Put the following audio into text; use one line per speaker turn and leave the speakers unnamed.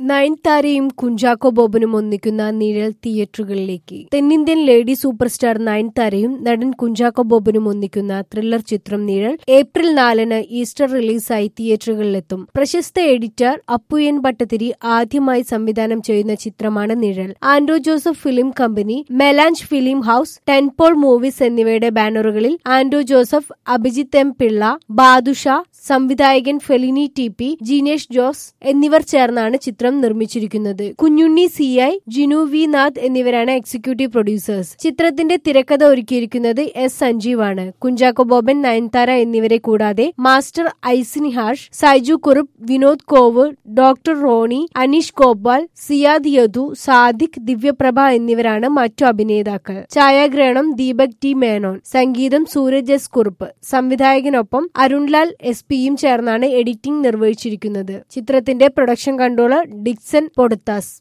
നയൻതാരയും കുഞ്ചാക്കോ ബോബനും ഒന്നിക്കുന്ന നിഴൽ തിയേറ്ററുകളിലേക്ക് തെന്നിന്ത്യൻ ലേഡി സൂപ്പർ സ്റ്റാർ നയൻതാരയും നടൻ കുഞ്ചാക്കോ ബോബനും ഒന്നിക്കുന്ന ത്രില്ലർ ചിത്രം നിഴൽ ഏപ്രിൽ നാലിന് ഈസ്റ്റർ റിലീസായി തിയേറ്ററുകളിലെത്തും പ്രശസ്ത എഡിറ്റർ അപ്പുയൻ ഭട്ടതിരി ആദ്യമായി സംവിധാനം ചെയ്യുന്ന ചിത്രമാണ് Nizhal Antto Joseph film company Melange film house Tentpole movies എന്നിവയുടെ ബാനറുകളിൽ ആൻഡ്രോ ജോസഫ് അഭിജിത്ത് എം പിള്ള ബാദുഷ സംവിധായകൻ Felini T P Jinesh Jose എന്നിവർ ചേർന്നാണ് ചിത്രം നിർമ്മിച്ചിരിക്കുന്നത് Kunjunni C I Jinu V Nath എന്നിവരാണ് എക്സിക്യൂട്ടീവ് പ്രൊഡ്യൂസേഴ്സ് ചിത്രത്തിന്റെ തിരക്കഥ ഒരുക്കിയിരിക്കുന്നത് എസ് സഞ്ജീവാണ് കുഞ്ചാക്കോ ബോബൻ നയൻതാര എന്നിവരെ കൂടാതെ മാസ്റ്റർ ഐസിനിഹാഷ് സൈജു കുറുപ്പ് വിനോദ് കോവൂർ ഡോക്ടർ റോണി അനീഷ് ഗോപാൽ സിയാദ് യദു സാദിഖ് ദിവ്യപ്രഭ എന്നിവരാണ് മറ്റു അഭിനേതാക്കൾ ഛായാഗ്രഹണം ദീപക് ടി മേനോൻ സംഗീതം സൂരജ് എസ് കുറുപ്പ് സംവിധായകനൊപ്പം അരുൺലാൽ എസ് പിയും ചേർന്നാണ് എഡിറ്റിംഗ് നിർവഹിച്ചിരിക്കുന്നത് ചിത്രത്തിന്റെ പ്രൊഡക്ഷൻ കൺട്രോളർ ഡിക്സൺ പൊടുത്താസ്